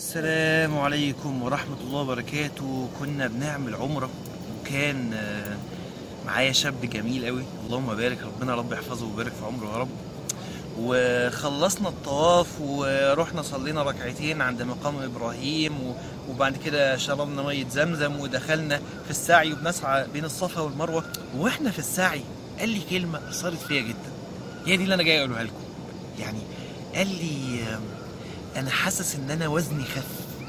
السلام عليكم ورحمة الله وبركاته كنا بنعمل عمرة وكان آه، معايا شاب جميل قوي اللهم بارك ربنا رب يحفظه ويبارك في عمره يا رب وخلصنا الطواف ورحنا صلينا ركعتين عند مقام ابراهيم و- وبعد كده شربنا ميه زمزم ودخلنا في السعي وبنسعى بين الصفا والمروه واحنا في السعي قال لي كلمه اثرت فيا جدا هي دي اللي انا جاي اقولها لكم يعني قال لي آم، انا حاسس ان انا وزني خف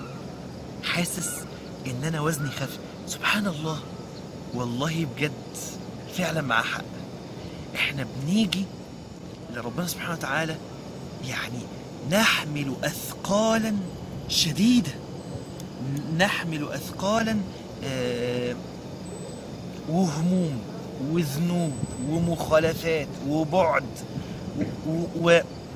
حاسس ان انا وزني خف سبحان الله والله بجد فعلا مع حق احنا بنيجي لربنا سبحانه وتعالى يعني نحمل اثقالا شديده ن- نحمل اثقالا آه، وهموم وذنوب ومخالفات وبعد و- و-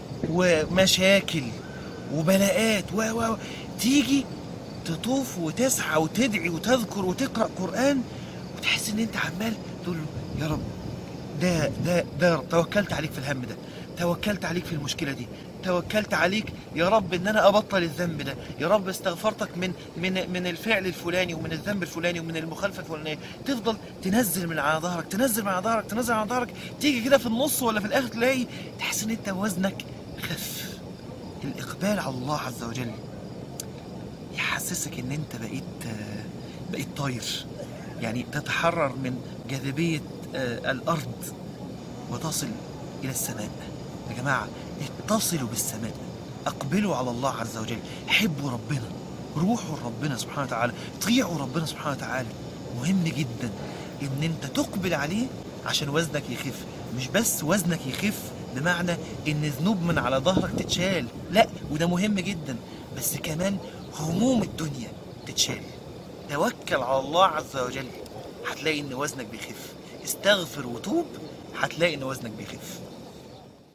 ومشاكل وبلاءات و و تيجي تطوف وتسعى وتدعي وتذكر وتقرا قران وتحس ان انت عمال تقول له يا رب ده ده ده يا رب توكلت عليك في الهم ده توكلت عليك في المشكله دي توكلت عليك يا رب ان انا ابطل الذنب ده يا رب استغفرتك من من من الفعل الفلاني ومن الذنب الفلاني ومن المخالفه الفلانيه تفضل تنزل من على ظهرك تنزل من على ظهرك تنزل على ظهرك تيجي كده في النص ولا في الاخر تلاقي تحس ان انت وزنك خف الاقبال على الله عز وجل يحسسك ان انت بقيت آه، بقيت طاير يعني تتحرر من جاذبيه آه، الارض وتصل الى السماء يا جماعه اتصلوا بالسماء اقبلوا على الله عز وجل حبوا ربنا روحوا لربنا سبحانه وتعالى طيعوا ربنا سبحانه وتعالى مهم جدا ان انت تقبل عليه عشان وزنك يخف مش بس وزنك يخف بمعنى ان ذنوب من على ظهرك تتشال لا وده مهم جدا بس كمان هموم الدنيا تتشال توكل على الله عز وجل هتلاقي ان وزنك بيخف استغفر وتوب هتلاقي ان وزنك بيخف